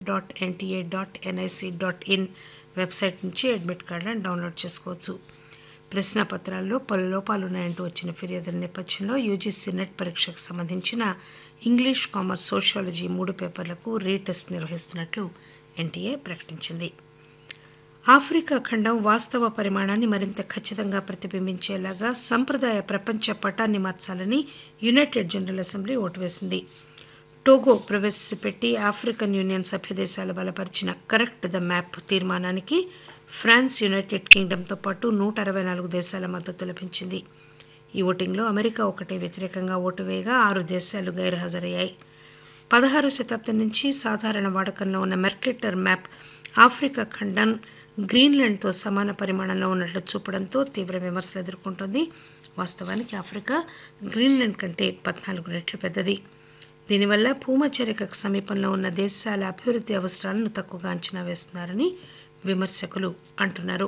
dot NTA dot NIC dot in website నుంచి admit కార్డులను download చేసుకోవచ్చు ప్రశ్నాపత్రాల్లో పలు లోపాలున్నాయంటూ వచ్చిన ఫిర్యాదుల నేపథ్యంలో యూజీసీ నెట్ పరీక్షకు సంబంధించిన ఇంగ్లీష్ కామర్స్ సోషియాలజీ మూడు పేపర్లకు రీటెస్ట్ నిర్వహిస్తున్నట్లు ఎన్టీఏ ప్రకటించింది ఆఫ్రికా ఖండం వాస్తవ పరిమాణాన్ని మరింత ఖచ్చితంగా ప్రతిబింబించేలాగా సంప్రదాయ ప్రపంచ పటాన్ని మార్చాలని యునైటెడ్ జనరల్ అసెంబ్లీ ఓటు వేసింది టోగో ప్రవేశపెట్టి ఆఫ్రికన్ యూనియన్ సభ్యదేశాలు బలపరిచిన కరెక్ట్ ద మ్యాప్ తీర్మానానికి ఫ్రాన్స్ యునైటెడ్ కింగ్డమ్తో పాటు నూట అరవై నాలుగు దేశాల మద్దతు లభించింది ఈ ఓటింగ్లో అమెరికా ఒకటే వ్యతిరేకంగా ఓటు వేయగా ఆరు దేశాలు గైర్హాజరయ్యాయి పదహారు శతాబ్దం నుంచి సాధారణ వాడకంలో ఉన్న మెర్కెటర్ మ్యాప్ ఆఫ్రికా ఖండం గ్రీన్లాండ్తో సమాన పరిమాణంలో ఉన్నట్లు చూపడంతో తీవ్ర విమర్శలు ఎదుర్కొంటోంది వాస్తవానికి ఆఫ్రికా గ్రీన్లాండ్ కంటే పద్నాలుగు రెట్లు పెద్దది దీనివల్ల భూమధ్యరేఖకు సమీపంలో ఉన్న దేశాల అభివృద్ధి అవసరాలను తక్కువగా అంచనా వేస్తున్నారని విమర్శకులు అంటున్నారు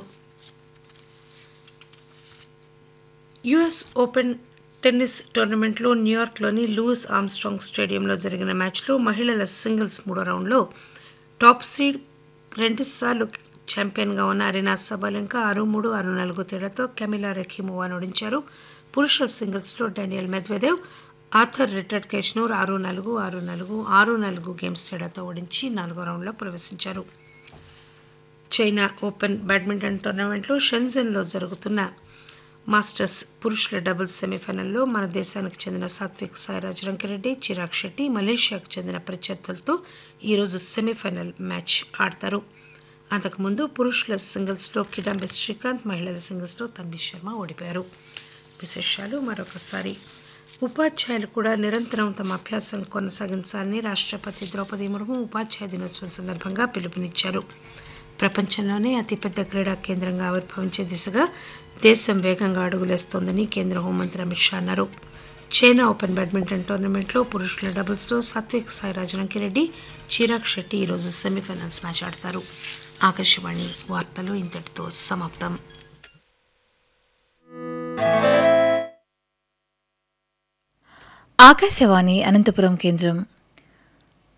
యుఎస్ ఓపెన్ టెన్నిస్ టోర్నమెంట్లో న్యూయార్క్లోని లూయిస్ ఆమ్స్ట్రాంగ్ స్టేడియంలో జరిగిన మ్యాచ్లో మహిళల సింగిల్స్ మూడో రౌండ్లో టాప్ సీడ్ రెండుసార్లు ఛాంపియన్గా ఉన్న అరినా సబాలెంకా ఆరు మూడు ఆరు నాలుగు తేడాతో కెమిలా రెఖీమోవాను ఓడించారు పురుషుల సింగిల్స్లో డానియల్ మెద్వెదేవ్ ఆర్థర్ రిటర్డ్ కేష్నూర్ ఆరు నాలుగు ఆరు నాలుగు ఆరు నాలుగు గేమ్స్ తేడాతో ఓడించి నాలుగో రౌండ్లో ప్రవేశించారు చైనా ఓపెన్ బ్యాడ్మింటన్ టోర్నమెంట్లో షెన్జెన్లో జరుగుతున్న మాస్టర్స్ పురుషుల డబుల్స్ సెమీఫైనల్లో మన దేశానికి చెందిన సాత్విక్ సాయిరాజ్ రంకిరెడ్డి చిరాగ్ శెట్టి మలేషియాకు చెందిన ప్రత్యర్థులతో ఈరోజు సెమీఫైనల్ మ్యాచ్ ఆడతారు అంతకుముందు పురుషుల సింగిల్స్లో కిడాంబి శ్రీకాంత్ మహిళల సింగిల్స్లో తన్వి శర్మ ఓడిపోయారు విశేషాలు మరొకసారి ఉపాధ్యాయులు కూడా నిరంతరం తమ అభ్యాసం కొనసాగించాలని రాష్ట్రపతి ద్రౌపది ముర్ము ఉపాధ్యాయ దినోత్సవం సందర్భంగా పిలుపునిచ్చారు ప్రపంచంలోనే అతిపెద్ద క్రీడా కేంద్రంగా ఆవిర్భవించే దిశగా దేశం వేగంగా అడుగులేస్తోందని కేంద్ర హోంమంత్రి అమిత్ షా అన్నారు చైనా ఓపెన్ బ్యాడ్మింటన్ టోర్నమెంట్లో పురుషుల డబుల్స్లో సాత్విక్ సాయిరాజ్ రంకిరెడ్డి చిరాగ్ శెట్టి ఈరోజు సెమీఫైనల్స్ మ్యాచ్ ఆడతారు ఆకాశవాణి వార్తలు ఇంతటితో సమాప్తం ఆకాశవాణి అనంతపురం కేంద్రం